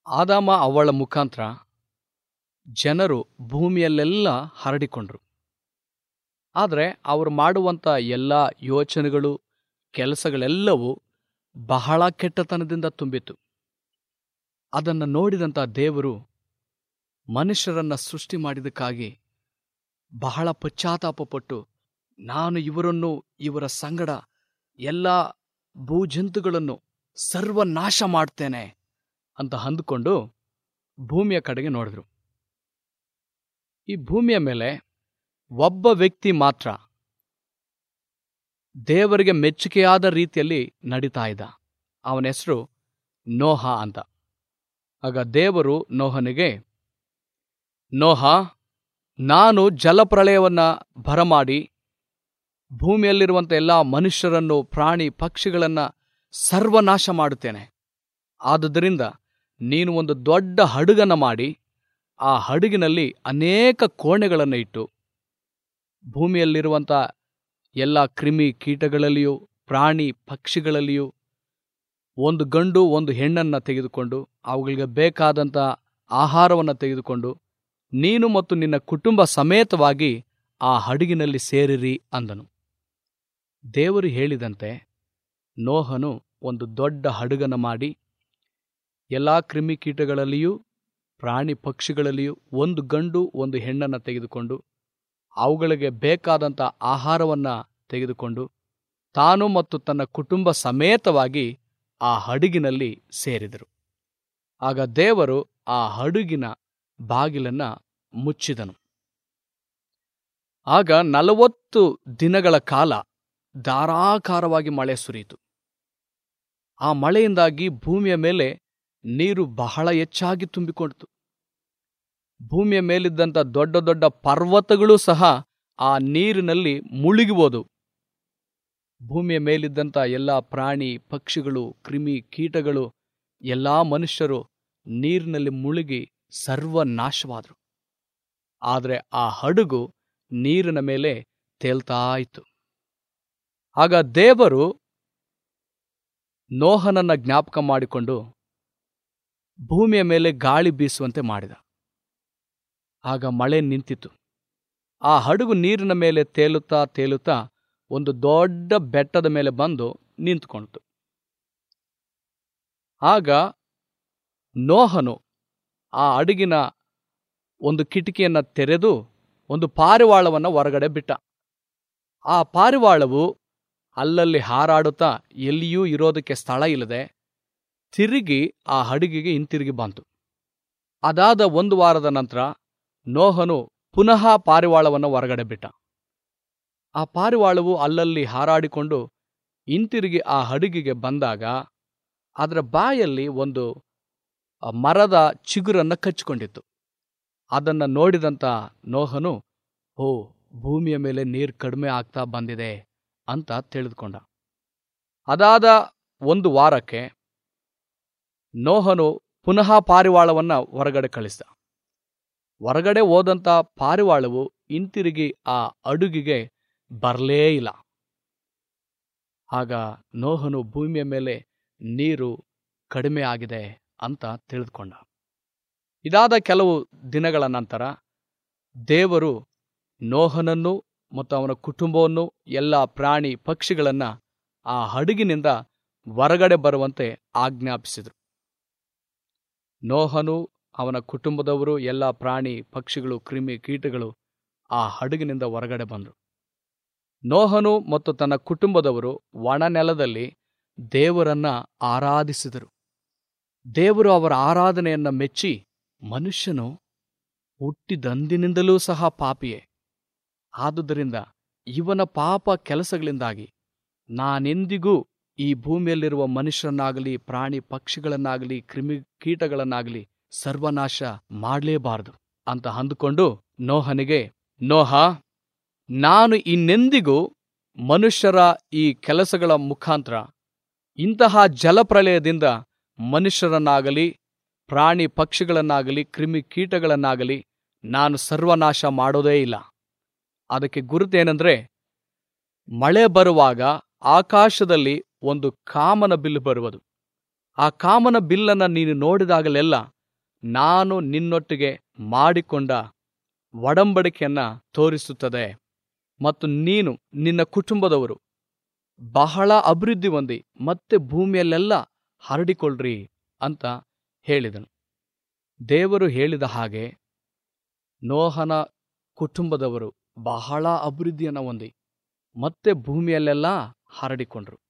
ಆದಾಮ ಅವಳ ಮುಖಾಂತರ ಜನರು ಭೂಮಿಯಲ್ಲೆಲ್ಲ ಹರಡಿಕೊಂಡ್ರು ಆದರೆ ಅವರು ಮಾಡುವಂಥ ಎಲ್ಲ ಯೋಚನೆಗಳು ಕೆಲಸಗಳೆಲ್ಲವೂ ಬಹಳ ಕೆಟ್ಟತನದಿಂದ ತುಂಬಿತ್ತು ಅದನ್ನು ನೋಡಿದಂಥ ದೇವರು ಮನುಷ್ಯರನ್ನ ಸೃಷ್ಟಿ ಮಾಡಿದಕ್ಕಾಗಿ ಬಹಳ ಪಶ್ಚಾತ್ತಾಪಪಟ್ಟು ನಾನು ಇವರನ್ನು ಇವರ ಸಂಗಡ ಎಲ್ಲ ಭೂಜಂತುಗಳನ್ನು ಸರ್ವನಾಶ ಮಾಡ್ತೇನೆ ಅಂತ ಅಂದುಕೊಂಡು ಭೂಮಿಯ ಕಡೆಗೆ ನೋಡಿದ್ರು ಈ ಭೂಮಿಯ ಮೇಲೆ ಒಬ್ಬ ವ್ಯಕ್ತಿ ಮಾತ್ರ ದೇವರಿಗೆ ಮೆಚ್ಚುಗೆಯಾದ ರೀತಿಯಲ್ಲಿ ನಡೀತಾ ಇದ್ದ ಅವನ ಹೆಸರು ನೋಹ ಅಂತ ಆಗ ದೇವರು ನೋಹನಿಗೆ ನೋಹ ನಾನು ಜಲಪ್ರಳಯವನ್ನ ಬರಮಾಡಿ ಭೂಮಿಯಲ್ಲಿರುವಂಥ ಎಲ್ಲ ಮನುಷ್ಯರನ್ನು ಪ್ರಾಣಿ ಪಕ್ಷಿಗಳನ್ನ ಸರ್ವನಾಶ ಮಾಡುತ್ತೇನೆ ಆದುದರಿಂದ ನೀನು ಒಂದು ದೊಡ್ಡ ಹಡಗನ್ನ ಮಾಡಿ ಆ ಹಡಗಿನಲ್ಲಿ ಅನೇಕ ಕೋಣೆಗಳನ್ನು ಇಟ್ಟು ಭೂಮಿಯಲ್ಲಿರುವಂಥ ಎಲ್ಲ ಕ್ರಿಮಿ ಕೀಟಗಳಲ್ಲಿಯೂ ಪ್ರಾಣಿ ಪಕ್ಷಿಗಳಲ್ಲಿಯೂ ಒಂದು ಗಂಡು ಒಂದು ಹೆಣ್ಣನ್ನು ತೆಗೆದುಕೊಂಡು ಅವುಗಳಿಗೆ ಬೇಕಾದಂಥ ಆಹಾರವನ್ನು ತೆಗೆದುಕೊಂಡು ನೀನು ಮತ್ತು ನಿನ್ನ ಕುಟುಂಬ ಸಮೇತವಾಗಿ ಆ ಹಡಗಿನಲ್ಲಿ ಸೇರಿರಿ ಅಂದನು ದೇವರು ಹೇಳಿದಂತೆ ನೋಹನು ಒಂದು ದೊಡ್ಡ ಹಡಗನ ಮಾಡಿ ಎಲ್ಲ ಕ್ರಿಮಿಕೀಟಗಳಲ್ಲಿಯೂ ಪ್ರಾಣಿ ಪಕ್ಷಿಗಳಲ್ಲಿಯೂ ಒಂದು ಗಂಡು ಒಂದು ಹೆಣ್ಣನ್ನು ತೆಗೆದುಕೊಂಡು ಅವುಗಳಿಗೆ ಬೇಕಾದಂಥ ಆಹಾರವನ್ನು ತೆಗೆದುಕೊಂಡು ತಾನು ಮತ್ತು ತನ್ನ ಕುಟುಂಬ ಸಮೇತವಾಗಿ ಆ ಹಡಗಿನಲ್ಲಿ ಸೇರಿದರು ಆಗ ದೇವರು ಆ ಹಡಗಿನ ಬಾಗಿಲನ್ನ ಮುಚ್ಚಿದನು ಆಗ ನಲವತ್ತು ದಿನಗಳ ಕಾಲ ಧಾರಾಕಾರವಾಗಿ ಮಳೆ ಸುರಿಯಿತು ಆ ಮಳೆಯಿಂದಾಗಿ ಭೂಮಿಯ ಮೇಲೆ ನೀರು ಬಹಳ ಹೆಚ್ಚಾಗಿ ತುಂಬಿಕೊಂಡಿತು ಭೂಮಿಯ ಮೇಲಿದ್ದಂಥ ದೊಡ್ಡ ದೊಡ್ಡ ಪರ್ವತಗಳು ಸಹ ಆ ನೀರಿನಲ್ಲಿ ಮುಳುಗಿ ಹೋದವು ಭೂಮಿಯ ಮೇಲಿದ್ದಂಥ ಎಲ್ಲ ಪ್ರಾಣಿ ಪಕ್ಷಿಗಳು ಕ್ರಿಮಿ ಕೀಟಗಳು ಎಲ್ಲ ಮನುಷ್ಯರು ನೀರಿನಲ್ಲಿ ಮುಳುಗಿ ಸರ್ವನಾಶವಾದರು ಆದರೆ ಆ ಹಡಗು ನೀರಿನ ಮೇಲೆ ತೇಲ್ತಾ ಇತ್ತು ಆಗ ದೇವರು ನೋಹನನ್ನ ಜ್ಞಾಪಕ ಮಾಡಿಕೊಂಡು ಭೂಮಿಯ ಮೇಲೆ ಗಾಳಿ ಬೀಸುವಂತೆ ಮಾಡಿದ ಆಗ ಮಳೆ ನಿಂತಿತು ಆ ಹಡಗು ನೀರಿನ ಮೇಲೆ ತೇಲುತ್ತಾ ತೇಲುತ್ತಾ ಒಂದು ದೊಡ್ಡ ಬೆಟ್ಟದ ಮೇಲೆ ಬಂದು ನಿಂತುಕೊಂಡಿತು ಆಗ ನೋಹನು ಆ ಹಡಗಿನ ಒಂದು ಕಿಟಕಿಯನ್ನು ತೆರೆದು ಒಂದು ಪಾರಿವಾಳವನ್ನು ಹೊರಗಡೆ ಬಿಟ್ಟ ಆ ಪಾರಿವಾಳವು ಅಲ್ಲಲ್ಲಿ ಹಾರಾಡುತ್ತಾ ಎಲ್ಲಿಯೂ ಇರೋದಕ್ಕೆ ಸ್ಥಳ ಇಲ್ಲದೆ ತಿರುಗಿ ಆ ಹಡಗಿಗೆ ಹಿಂತಿರುಗಿ ಬಂತು ಅದಾದ ಒಂದು ವಾರದ ನಂತರ ನೋಹನು ಪುನಃ ಪಾರಿವಾಳವನ್ನು ಹೊರಗಡೆ ಬಿಟ್ಟ ಆ ಪಾರಿವಾಳವು ಅಲ್ಲಲ್ಲಿ ಹಾರಾಡಿಕೊಂಡು ಹಿಂತಿರುಗಿ ಆ ಹಡಗಿಗೆ ಬಂದಾಗ ಅದರ ಬಾಯಲ್ಲಿ ಒಂದು ಮರದ ಚಿಗುರನ್ನು ಕಚ್ಚಿಕೊಂಡಿತ್ತು ಅದನ್ನು ನೋಡಿದಂಥ ನೋಹನು ಓ ಭೂಮಿಯ ಮೇಲೆ ನೀರು ಕಡಿಮೆ ಆಗ್ತಾ ಬಂದಿದೆ ಅಂತ ತಿಳಿದುಕೊಂಡ ಅದಾದ ಒಂದು ವಾರಕ್ಕೆ ನೋಹನು ಪುನಃ ಪಾರಿವಾಳವನ್ನ ಹೊರಗಡೆ ಕಳಿಸಿದ ಹೊರಗಡೆ ಹೋದಂಥ ಪಾರಿವಾಳವು ಹಿಂತಿರುಗಿ ಆ ಅಡುಗಿಗೆ ಬರಲೇ ಇಲ್ಲ ಆಗ ನೋಹನು ಭೂಮಿಯ ಮೇಲೆ ನೀರು ಕಡಿಮೆ ಆಗಿದೆ ಅಂತ ತಿಳಿದುಕೊಂಡ ಇದಾದ ಕೆಲವು ದಿನಗಳ ನಂತರ ದೇವರು ನೋಹನನ್ನು ಮತ್ತು ಅವನ ಕುಟುಂಬವನ್ನು ಎಲ್ಲ ಪ್ರಾಣಿ ಪಕ್ಷಿಗಳನ್ನ ಆ ಹಡಗಿನಿಂದ ಹೊರಗಡೆ ಬರುವಂತೆ ಆಜ್ಞಾಪಿಸಿದರು ನೋಹನು ಅವನ ಕುಟುಂಬದವರು ಎಲ್ಲ ಪ್ರಾಣಿ ಪಕ್ಷಿಗಳು ಕ್ರಿಮಿ ಕೀಟಗಳು ಆ ಹಡಗಿನಿಂದ ಹೊರಗಡೆ ಬಂದರು ನೋಹನು ಮತ್ತು ತನ್ನ ಕುಟುಂಬದವರು ಒಣ ನೆಲದಲ್ಲಿ ದೇವರನ್ನ ಆರಾಧಿಸಿದರು ದೇವರು ಅವರ ಆರಾಧನೆಯನ್ನ ಮೆಚ್ಚಿ ಮನುಷ್ಯನು ಹುಟ್ಟಿದಂದಿನಿಂದಲೂ ಸಹ ಪಾಪಿಯೇ ಆದುದರಿಂದ ಇವನ ಪಾಪ ಕೆಲಸಗಳಿಂದಾಗಿ ನಾನೆಂದಿಗೂ ಈ ಭೂಮಿಯಲ್ಲಿರುವ ಮನುಷ್ಯರನ್ನಾಗಲಿ ಪ್ರಾಣಿ ಪಕ್ಷಿಗಳನ್ನಾಗಲಿ ಕ್ರಿಮಿ ಕೀಟಗಳನ್ನಾಗಲಿ ಸರ್ವನಾಶ ಮಾಡಲೇಬಾರದು ಅಂತ ಅಂದುಕೊಂಡು ನೋಹನಿಗೆ ನೋಹ ನಾನು ಇನ್ನೆಂದಿಗೂ ಮನುಷ್ಯರ ಈ ಕೆಲಸಗಳ ಮುಖಾಂತರ ಇಂತಹ ಜಲಪ್ರಳಯದಿಂದ ಮನುಷ್ಯರನ್ನಾಗಲಿ ಪ್ರಾಣಿ ಪಕ್ಷಿಗಳನ್ನಾಗಲಿ ಕ್ರಿಮಿ ಕೀಟಗಳನ್ನಾಗಲಿ ನಾನು ಸರ್ವನಾಶ ಮಾಡೋದೇ ಇಲ್ಲ ಅದಕ್ಕೆ ಗುರುತೇನೆಂದ್ರೆ ಮಳೆ ಬರುವಾಗ ಆಕಾಶದಲ್ಲಿ ಒಂದು ಕಾಮನ ಬಿಲ್ಲು ಬರುವುದು ಆ ಕಾಮನ ಬಿಲ್ಲನ್ನು ನೀನು ನೋಡಿದಾಗಲೆಲ್ಲ ನಾನು ನಿನ್ನೊಟ್ಟಿಗೆ ಮಾಡಿಕೊಂಡ ಒಡಂಬಡಿಕೆಯನ್ನ ತೋರಿಸುತ್ತದೆ ಮತ್ತು ನೀನು ನಿನ್ನ ಕುಟುಂಬದವರು ಬಹಳ ಅಭಿವೃದ್ಧಿ ಹೊಂದಿ ಮತ್ತೆ ಭೂಮಿಯಲ್ಲೆಲ್ಲ ಹರಡಿಕೊಳ್ಳ್ರಿ ಅಂತ ಹೇಳಿದನು ದೇವರು ಹೇಳಿದ ಹಾಗೆ ನೋಹನ ಕುಟುಂಬದವರು ಬಹಳ ಅಭಿವೃದ್ಧಿಯನ್ನು ಹೊಂದಿ ಮತ್ತೆ ಭೂಮಿಯಲ್ಲೆಲ್ಲ ಹರಡಿಕೊಂಡ್ರು